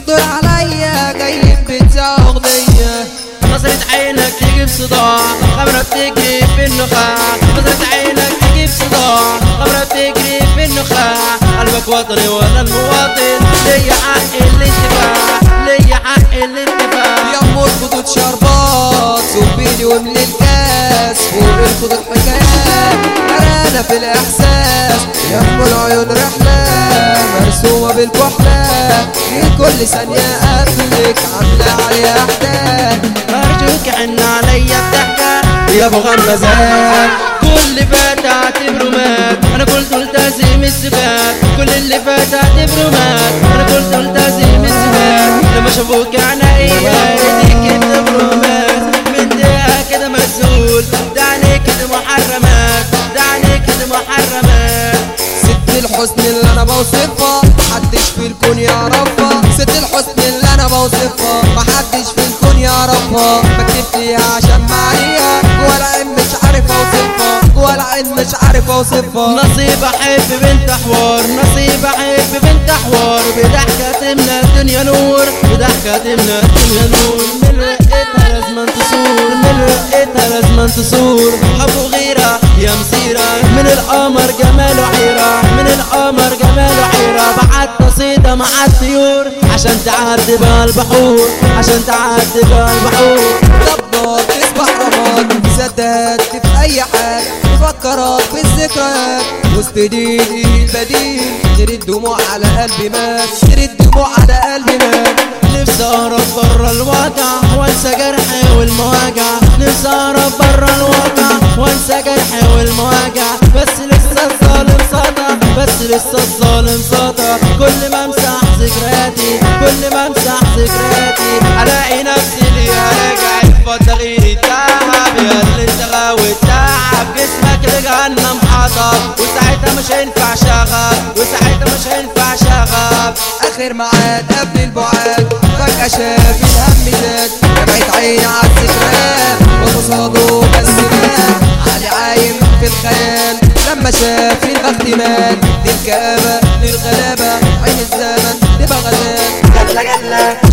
الدور عليا جاي بتاع اغنية نظرة عينك تجيب صداع خبرة بتجري في النخاع نظرة عينك تجيب صداع خبرة بتجري في النخاع قلبك وطني وانا المواطن ليا حق الانتفاع ليا حق الانتفاع يا ام الخدود شربات صبيلي ومن الكاس فوق الخدود حكايات انا في الاحساس يا ام العيون رحلة مرسومة بالكحلة في كل ثانية قبلك عاملة عليها احداث ارجوك حن عليا بضحكة يا ابو غمازات كل فات اعتبره مات انا قلت التزم السبات كل اللي فات اعتبره مات انا قلت التزم السبات لما شافوك عينيا ايديك اعتبره مات من دقيقة كده مسؤول ده عليك كده محرمات ده عليك كده محرمات ست الحسن اللي انا بوصفها محدش في الكون يعرفها ست الحسن اللي انا بوصفها محدش في الكون يعرفها بكتب فيها عشان معايا جوا العين مش عارف اوصفها جوا العين مش عارف اوصفها نصيب احب بنت حوار نصيب احب بنت حوار بضحكة تملى الدنيا نور بضحكة تملى الدنيا نور من رقتها لازم تصور من رقتها لازم تصور حب وغيرة يا مسيرة من القمر جماله حيرة من القمر جماله حيرة بعت قصيدة مع الطيور عشان تعدي بها البحور عشان تعدي بها البحور دبر تصبح رماد سداد في اي حاجه تفكرك بالذكريات وسط ديني البديل غير الدموع على قلبي مات غير الدموع على قلبي مات نفسي اهرب برا الواقع وانسى جرحي والمواجع نفسي اهرب برا الواقع وانسى جرحي والمواجع بس لسه الظالم ساطع بس لسه الظالم ساطع كل ما امسح ذكرياتي كل ما امسح ذكرياتي الاقي نفسي ليها راجع الفتى غير التعب يا اللي انت غاوي التعب جسمك لجهنم حطب وساعتها مش هينفع شغب وساعتها مش هينفع شغب اخر ميعاد قبل البعاد فجأة شاف الهم زاد جمعت عيني على الذكريات وقصاده بس مات علي عايم في الخيال لما شاف البخت مات دي الكآبة للغلابة عين الزمن تبقى غزال جلا جلا